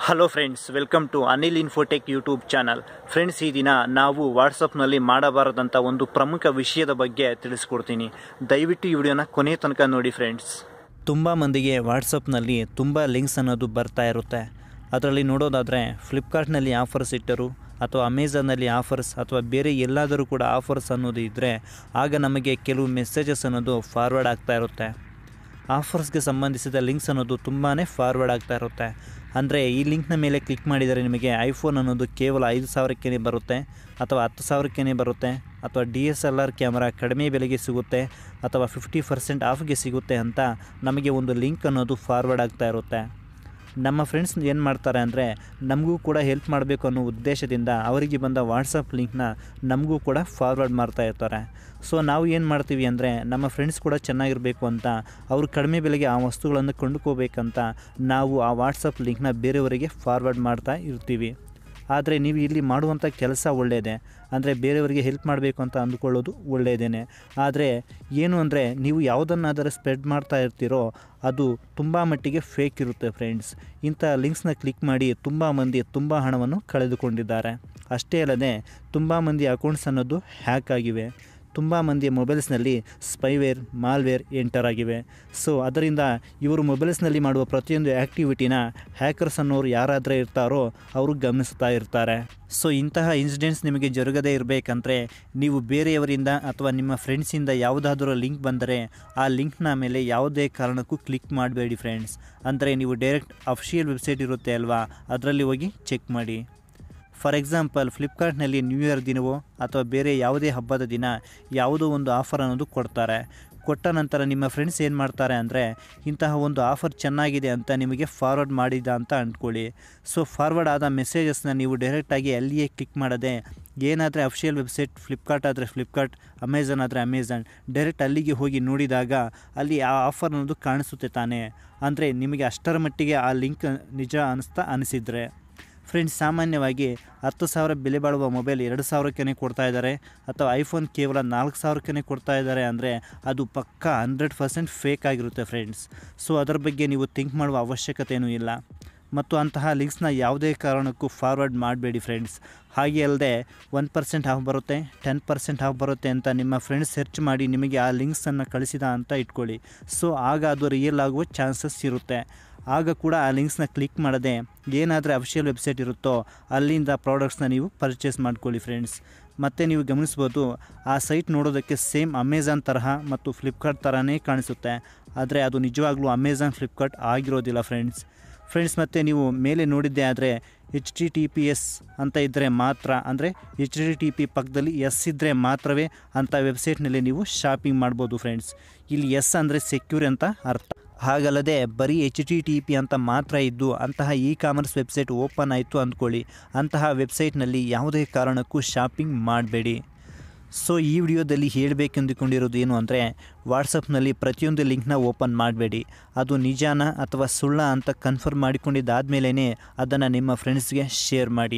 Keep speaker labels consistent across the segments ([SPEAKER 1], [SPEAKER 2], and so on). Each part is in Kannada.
[SPEAKER 1] hello friends welcome to Anil Infotech YouTube channel friends ಈ ದಿನ ನಾವು ವಾಟ್ಸಪ್ನಲ್ಲಿ ಮಾಡಬಾರದಂಥ ಒಂದು ಪ್ರಮುಖ ವಿಷಯದ ಬಗ್ಗೆ ತಿಳಿಸ್ಕೊಡ್ತೀನಿ ದಯವಿಟ್ಟು ಈ ವಿಡಿಯೋನ ಕೊನೆ ತನಕ ನೋಡಿ ಫ್ರೆಂಡ್ಸ್ ತುಂಬ ಮಂದಿಗೆ ವಾಟ್ಸಪ್ನಲ್ಲಿ ತುಂಬ ಲಿಂಕ್ಸ್ ಅನ್ನೋದು ಬರ್ತಾ ಇರುತ್ತೆ ಅದರಲ್ಲಿ ನೋಡೋದಾದರೆ ಫ್ಲಿಪ್ಕಾರ್ಟ್ನಲ್ಲಿ ಆಫರ್ಸ್ ಇಟ್ಟರು ಅಥವಾ ಅಮೆಝಾನಲ್ಲಿ ಆಫರ್ಸ್ ಅಥವಾ ಬೇರೆ ಎಲ್ಲಾದರೂ ಕೂಡ ಆಫರ್ಸ್ ಅನ್ನೋದು ಇದ್ದರೆ ಆಗ ನಮಗೆ ಕೆಲವು ಮೆಸೇಜಸ್ ಅನ್ನೋದು ಫಾರ್ವರ್ಡ್ ಆಗ್ತಾ ಇರುತ್ತೆ ಆಫರ್ಸ್ಗೆ ಸಂಬಂಧಿಸಿದ ಲಿಂಕ್ಸ್ ಅನ್ನೋದು ತುಂಬಾ ಫಾರ್ವರ್ಡ್ ಆಗ್ತಾ ಇರುತ್ತೆ ಅಂದರೆ ಈ ಲಿಂಕ್ನ ಮೇಲೆ ಕ್ಲಿಕ್ ಮಾಡಿದರೆ ನಿಮಗೆ ಐಫೋನ್ ಅನ್ನೋದು ಕೇವಲ ಐದು ಸಾವಿರಕ್ಕೇ ಬರುತ್ತೆ ಅಥವಾ ಹತ್ತು ಸಾವಿರಕ್ಕೇ ಬರುತ್ತೆ ಅಥವಾ D S L R camera ಕಡಿಮೆ ಬೆಲೆಗೆ ಸಿಗುತ್ತೆ ಅಥವಾ ಫಿಫ್ಟಿ ಪರ್ಸೆಂಟ್ ಆಫ್ಗೆ ಸಿಗುತ್ತೆ ಅಂತ ನಮಗೆ ಒಂದು ಲಿಂಕ್ ಅನ್ನೋದು ಫಾರ್ವರ್ಡ್ ಆಗ್ತಾ ಇರುತ್ತೆ ನಮ್ಮ ಫ್ರೆಂಡ್ಸ್ ಏನು ಮಾಡ್ತಾರೆ ಅಂದರೆ ನಮಗೂ ಕೂಡ ಹೆಲ್ಪ್ ಮಾಡಬೇಕು ಅನ್ನೋ ಉದ್ದೇಶದಿಂದ ಅವರಿಗೆ ಬಂದ ವಾಟ್ಸಪ್ ಲಿಂಕ್ನ ನಮಗೂ ಕೂಡ ಫಾರ್ವರ್ಡ್ ಮಾಡ್ತಾ ಇರ್ತಾರೆ ಸೊ ನಾವು ಏನು ಮಾಡ್ತೀವಿ ಅಂದರೆ ನಮ್ಮ ಫ್ರೆಂಡ್ಸ್ ಕೂಡ ಚೆನ್ನಾಗಿರಬೇಕು ಅಂತ ಅವರು ಕಡಿಮೆ ಬೆಲೆಗೆ ಆ ವಸ್ತುಗಳನ್ನು ಕೊಂಡ್ಕೋಬೇಕಂತ ನಾವು ಆ ವಾಟ್ಸಪ್ ಲಿಂಕ್ನ ಬೇರೆಯವರಿಗೆ ಫಾರ್ವರ್ಡ್ ಮಾಡ್ತಾ ಇರ್ತೀವಿ ಆದರೆ ನೀವು ಇಲ್ಲಿ ಮಾಡುವಂಥ ಕೆಲಸ ಒಳ್ಳೆಯದೇ ಅಂದರೆ ಬೇರೆಯವರಿಗೆ ಹೆಲ್ಪ್ ಮಾಡಬೇಕು ಅಂತ ಅಂದ್ಕೊಳ್ಳೋದು ಒಳ್ಳೆಯದೇ ಆದರೆ ಏನು ಅಂದರೆ ನೀವು ಯಾವುದನ್ನಾದರೂ ಸ್ಪ್ರೆಡ್ ಮಾಡ್ತಾ ಇರ್ತೀರೋ ಅದು ತುಂಬ ಮಟ್ಟಿಗೆ ಫೇಕ್ ಇರುತ್ತೆ ಫ್ರೆಂಡ್ಸ್ ಇಂಥ ಲಿಂಕ್ಸ್ನ ಕ್ಲಿಕ್ ಮಾಡಿ ತುಂಬ ಮಂದಿ ತುಂಬ ಹಣವನ್ನು ಕಳೆದುಕೊಂಡಿದ್ದಾರೆ ಅಷ್ಟೇ ಅಲ್ಲದೆ ತುಂಬ ಮಂದಿ ಅಕೌಂಟ್ಸ್ ಅನ್ನೋದು ಹ್ಯಾಕ್ ಆಗಿವೆ ತುಂಬ ಮಂದಿಯ ಮೊಬೈಲ್ಸ್ನಲ್ಲಿ ಸ್ಪೈವೇರ್ ಮಾಲ್ವೇರ್ ಎಂಟರ್ ಆಗಿವೆ ಸೊ ಅದರಿಂದ ಇವರು ಮೊಬೈಲ್ಸ್ನಲ್ಲಿ ಮಾಡುವ ಪ್ರತಿಯೊಂದು ಆ್ಯಕ್ಟಿವಿಟಿನ ಹ್ಯಾಕರ್ಸ್ ಅನ್ನೋರು ಯಾರಾದರೆ ಇರ್ತಾರೋ ಅವರು ಗಮನಿಸ್ತಾ ಇರ್ತಾರೆ ಸೊ ಇಂತಹ ಇನ್ಸಿಡೆಂಟ್ಸ್ ನಿಮಗೆ ಜರುಗದೇ ಇರಬೇಕಂದ್ರೆ ನೀವು ಬೇರೆಯವರಿಂದ ಅಥವಾ ನಿಮ್ಮ ಫ್ರೆಂಡ್ಸಿಂದ ಯಾವುದಾದ್ರೂ ಲಿಂಕ್ ಬಂದರೆ ಆ ಲಿಂಕ್ನ ಮೇಲೆ ಯಾವುದೇ ಕಾರಣಕ್ಕೂ ಕ್ಲಿಕ್ ಮಾಡಬೇಡಿ ಫ್ರೆಂಡ್ಸ್ ಅಂದರೆ ನೀವು ಡೈರೆಕ್ಟ್ ಅಫಿಷಿಯಲ್ ವೆಬ್ಸೈಟ್ ಇರುತ್ತೆ ಅಲ್ವಾ ಅದರಲ್ಲಿ ಹೋಗಿ ಚೆಕ್ ಮಾಡಿ ಫಾರ್ ಎಕ್ಸಾಂಪಲ್ ಫ್ಲಿಪ್ಕಾರ್ಟ್ನಲ್ಲಿ ನ್ಯೂ ಇಯರ್ ದಿನವೋ ಅಥವಾ ಬೇರೆ ಯಾವುದೇ ಹಬ್ಬದ ದಿನ ಯಾವುದೋ ಒಂದು ಆಫರ್ ಅನ್ನೋದು ಕೊಡ್ತಾರೆ ಕೊಟ್ಟ ನಂತರ ನಿಮ್ಮ ಫ್ರೆಂಡ್ಸ್ ಏನು ಮಾಡ್ತಾರೆ ಅಂದರೆ ಇಂತಹ ಒಂದು ಆಫರ್ ಚೆನ್ನಾಗಿದೆ ಅಂತ ನಿಮಗೆ ಫಾರ್ವರ್ಡ್ ಮಾಡಿದ ಅಂತ ಅಂದ್ಕೊಳ್ಳಿ ಸೊ ಫಾರ್ವರ್ಡ್ ಆದ ಮೆಸೇಜಸ್ನ ನೀವು ಡೈರೆಕ್ಟಾಗಿ ಅಲ್ಲಿಯೇ ಕ್ಲಿಕ್ ಮಾಡದೆ ಏನಾದರೆ ಅಫಿಷಿಯಲ್ ವೆಬ್ಸೈಟ್ ಫ್ಲಿಪ್ಕಾರ್ಟ್ ಆದರೆ ಫ್ಲಿಪ್ಕಾರ್ಟ್ ಅಮೆಝಾನ್ ಆದರೆ ಅಮೆಝಾನ್ ಡೈರೆಕ್ಟ್ ಅಲ್ಲಿಗೆ ಹೋಗಿ ನೋಡಿದಾಗ ಅಲ್ಲಿ ಆ ಆಫರ್ ಅನ್ನೋದು ಕಾಣಿಸುತ್ತೆ ತಾನೇ ಅಂದರೆ ನಿಮಗೆ ಅಷ್ಟರ ಮಟ್ಟಿಗೆ ಆ ಲಿಂಕ್ ನಿಜ ಅನಿಸ್ತಾ ಅನಿಸಿದರೆ ಫ್ರೆಂಡ್ಸ್ ಸಾಮಾನ್ಯವಾಗಿ ಹತ್ತು ಸಾವಿರ ಬೆಲೆ ಬಾಳುವ ಮೊಬೈಲ್ ಎರಡು ಸಾವಿರಕ್ಕೇ ಕೊಡ್ತಾ ಇದ್ದಾರೆ ಅಥವಾ ಐಫೋನ್ ಕೇವಲ ನಾಲ್ಕು ಸಾವಿರಕ್ಕೇ ಕೊಡ್ತಾ ಇದ್ದಾರೆ ಅಂದರೆ ಅದು ಪಕ್ಕಾ ಹಂಡ್ರೆಡ್ ಪರ್ಸೆಂಟ್ ಫೇಕ್ ಆಗಿರುತ್ತೆ ಫ್ರೆಂಡ್ಸ್ ಸೊ ಅದರ ಬಗ್ಗೆ ನೀವು ಥಿಂಕ್ ಮಾಡುವ ಅವಶ್ಯಕತೆಯೂ ಇಲ್ಲ ಮತ್ತು ಅಂತಹ ಲಿಂಕ್ಸ್ನ ಯಾವುದೇ ಕಾರಣಕ್ಕೂ ಫಾರ್ವರ್ಡ್ ಮಾಡಬೇಡಿ ಫ್ರೆಂಡ್ಸ್ ಹಾಗೆ ಅಲ್ಲದೆ ಒನ್ ಪರ್ಸೆಂಟ್ ಆಫ್ ಬರುತ್ತೆ ಟೆನ್ ಪರ್ಸೆಂಟ್ ಆಫ್ ಬರುತ್ತೆ ಅಂತ ನಿಮ್ಮ ಫ್ರೆಂಡ್ಸ್ ಸರ್ಚ್ ಮಾಡಿ ನಿಮಗೆ ಆ ಲಿಂಕ್ಸನ್ನು ಕಳಿಸಿದ ಅಂತ ಇಟ್ಕೊಳ್ಳಿ ಸೊ ಆಗ ಅದು ರಿಯಲ್ ಆಗುವ ಚಾನ್ಸಸ್ ಇರುತ್ತೆ ಆಗ ಕೂಡ ಆ ಲಿಂಕ್ಸ್ನ ಕ್ಲಿಕ್ ಮಾಡದೆ ಏನಾದರೂ ಅಫಿಷಿಯಲ್ ವೆಬ್ಸೈಟ್ ಇರುತ್ತೋ ಅಲ್ಲಿಂದ ಪ್ರಾಡಕ್ಟ್ಸ್ನ ನೀವು ಪರ್ಚೇಸ್ ಮಾಡ್ಕೊಳ್ಳಿ ಫ್ರೆಂಡ್ಸ್ ಮತ್ತು ನೀವು ಗಮನಿಸ್ಬೋದು ಆ ಸೈಟ್ ನೋಡೋದಕ್ಕೆ ಸೇಮ್ ಅಮೆಝಾನ್ ತರಹ ಮತ್ತು ಫ್ಲಿಪ್ಕಾರ್ಟ್ ಥರನೇ ಕಾಣಿಸುತ್ತೆ ಆದರೆ ಅದು ನಿಜವಾಗ್ಲೂ ಅಮೆಝಾನ್ ಫ್ಲಿಪ್ಕಾರ್ಟ್ ಆಗಿರೋದಿಲ್ಲ ಫ್ರೆಂಡ್ಸ್ ಫ್ರೆಂಡ್ಸ್ ಮತ್ತು ನೀವು ಮೇಲೆ ನೋಡಿದ್ದೇ ಆದರೆ H T T P S ಅಂತ ಇದ್ದರೆ ಮಾತ್ರ ಅಂದರೆ ಎಚ್ ಟಿ ಟಿ ಪಿ ಪಕ್ಕದಲ್ಲಿ ಎಸ್ ಇದ್ದರೆ ಮಾತ್ರವೇ ಅಂಥ ವೆಬ್ಸೈಟ್ನಲ್ಲಿ ನೀವು ಶಾಪಿಂಗ್ ಮಾಡ್ಬೋದು ಫ್ರೆಂಡ್ಸ್ ಇಲ್ಲಿ ಎಸ್ ಅಂದರೆ ಸೆಕ್ಯೂರ್ ಅಂತ ಅರ್ಥ ಹಾಗಲ್ಲದೆ ಬರೀ ಎಚ್ ಟಿ ಟಿ ಪಿ ಅಂತ ಮಾತ್ರ ಇದ್ದು ಅಂತಹ ಇ ಕಾಮರ್ಸ್ ವೆಬ್ಸೈಟ್ ಓಪನ್ ಆಯಿತು ಅಂದ್ಕೊಳ್ಳಿ ಅಂತಹ ವೆಬ್ಸೈಟ್ನಲ್ಲಿ ಯಾವುದೇ ಕಾರಣಕ್ಕೂ ಶಾಪಿಂಗ್ ಮಾಡಬೇಡಿ ಸೊ ಈ ವಿಡಿಯೋದಲ್ಲಿ ಹೇಳಬೇಕೆಂದುಕೊಂಡಿರೋದು ಏನು ಅಂದರೆ ವಾಟ್ಸಪ್ನಲ್ಲಿ ಪ್ರತಿಯೊಂದು ಲಿಂಕ್ನ ಓಪನ್ ಮಾಡಬೇಡಿ ಅದು ನಿಜಾನ ಅಥವಾ ಸುಳ್ಳ ಅಂತ ಕನ್ಫರ್ಮ್ ಮಾಡಿಕೊಂಡಿದ್ದಾದಮೇಲೇ ಅದನ್ನು ನಿಮ್ಮ ಫ್ರೆಂಡ್ಸ್ಗೆ ಶೇರ್ ಮಾಡಿ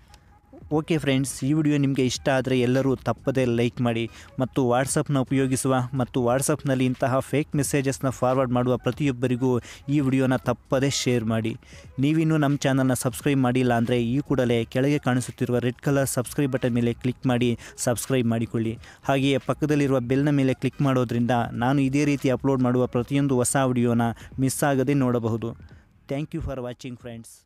[SPEAKER 1] ಓಕೆ ಫ್ರೆಂಡ್ಸ್ ಈ ವಿಡಿಯೋ ನಿಮಗೆ ಇಷ್ಟ ಆದರೆ ಎಲ್ಲರೂ ತಪ್ಪದೇ ಲೈಕ್ ಮಾಡಿ ಮತ್ತು ವಾಟ್ಸಪ್ನ ಉಪಯೋಗಿಸುವ ಮತ್ತು ವಾಟ್ಸಪ್ನಲ್ಲಿ ಇಂತಹ ಫೇಕ್ ಮೆಸೇಜಸ್ನ ಫಾರ್ವರ್ಡ್ ಮಾಡುವ ಪ್ರತಿಯೊಬ್ಬರಿಗೂ ಈ ವಿಡಿಯೋನ ತಪ್ಪದೇ ಶೇರ್ ಮಾಡಿ ನೀವಿನ್ನೂ ನಮ್ಮ ಚಾನಲ್ನ ಸಬ್ಸ್ಕ್ರೈಬ್ ಮಾಡಿಲ್ಲ ಅಂದರೆ ಈ ಕೂಡಲೇ ಕೆಳಗೆ ಕಾಣಿಸುತ್ತಿರುವ ರೆಡ್ ಕಲರ್ ಸಬ್ಸ್ಕ್ರೈಬ್ ಬಟನ್ ಮೇಲೆ ಕ್ಲಿಕ್ ಮಾಡಿ ಸಬ್ಸ್ಕ್ರೈಬ್ ಮಾಡಿಕೊಳ್ಳಿ ಹಾಗೆಯೇ ಪಕ್ಕದಲ್ಲಿರುವ ಬೆಲ್ನ ಮೇಲೆ ಕ್ಲಿಕ್ ಮಾಡೋದ್ರಿಂದ ನಾನು ಇದೇ ರೀತಿ ಅಪ್ಲೋಡ್ ಮಾಡುವ ಪ್ರತಿಯೊಂದು ಹೊಸ ವಿಡಿಯೋನ ಮಿಸ್ ಆಗದೆ ನೋಡಬಹುದು thank you for watching friends